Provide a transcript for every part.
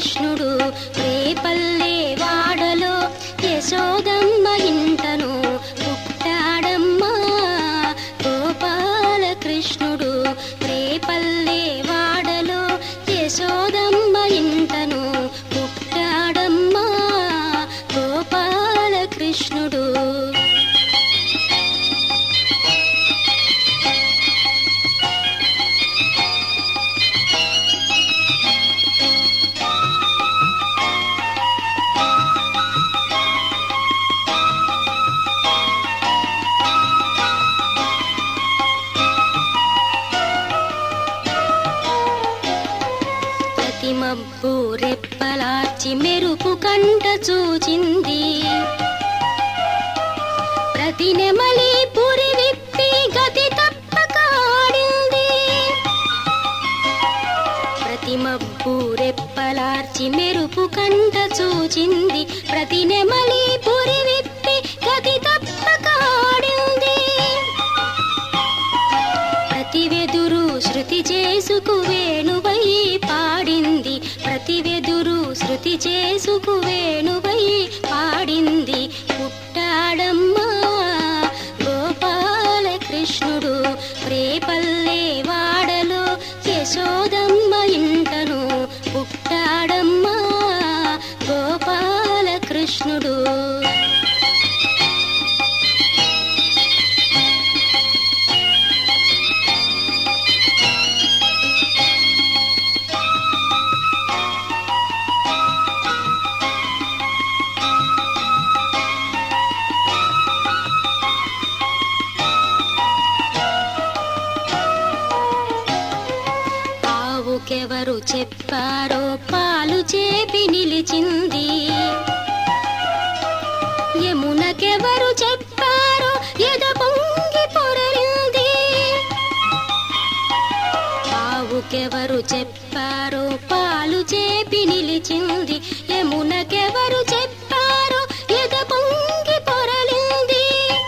కృష్ణుడు రేపల్లే వాడలో యశోదమ్మ ఇంటను పుట్టాడమ్మా గోపాల కృష్ణుడు రేపల్లే వాడలో యశోదమ్మ ఇంటను పుట్టాడమ్మా గోపాల కృష్ణుడు ప్రతి మబ్బు రెప్పలార్చి మెరుపు కంట చూచింది ప్రతి నెమలి పురి విప్పి గతి తప్పక ఆడింది ప్రతి మబ్బు రెప్పలార్చి మెరుపు కంట చూచింది ప్రతి నెమలి పురి విప్పి గతి తప్పక ఆడింది ప్రతి వెదురు శృతి చేసుకు వేణువై పాడింది ప్రతి వెదురు శృతి చేసుకు వేణువై పాడింది పుట్టాడమ్మా గోపాల కృష్ణుడు రేపల్లే వాడలో యశోదమ్మ ఇంటను పుట్టాడమ్మా గోపాల కృష్ణుడు ఆవుకెవరు చెప్పారో పాలు చేపి నిలిచింది యమునకెవరు చెప్పారో ఎద పొంగి పొరలింది ఆవుకెవరు చెప్పారో పాలు చేపి నిలిచింది యమునకెవరు చెప్పారో ఎద పొంగి పొరలింది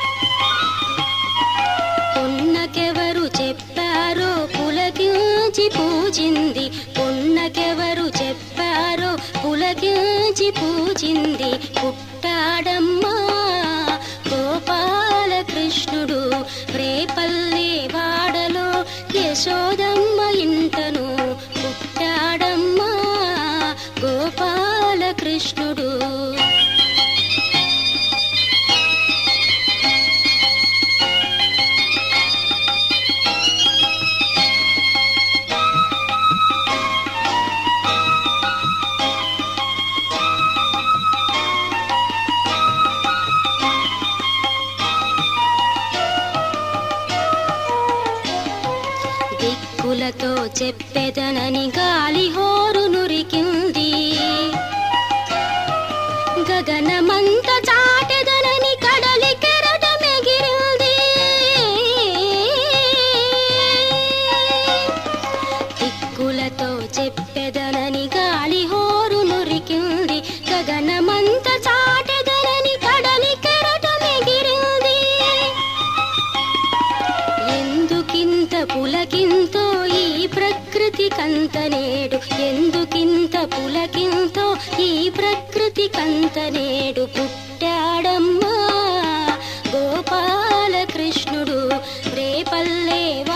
పొన్నకెవరు చెప్పారో పులకించి పూజింది పొన్నకెవరు చెప్పారో పులకించి పూజింది పుట్టాడమ్మా గోపాల కృష్ణుడు రేపల్లే వాడలో యశోదమ్మ ఇంటను పుట్టాడమ్మా గోపాల కృష్ణుడు దిక్కులతో చెప్పెదనని గాలి హోరు నురికింది గగనమంత చాటెదనని కడలి కెరటమెగిరింది దిక్కులతో చెప్పెదనని గాలి హోరు నురికింది గగనమంత చాటెదనని కడలి కెరటమెగిరింది ఎందుకింత పులకింతో ఈ ప్రకృతి కంత నేడు ఎందుకింత పులకింతో ఈ ప్రకృతి కంత నేడు పుట్టాడమ్మా గోపాల కృష్ణుడు రేపల్లే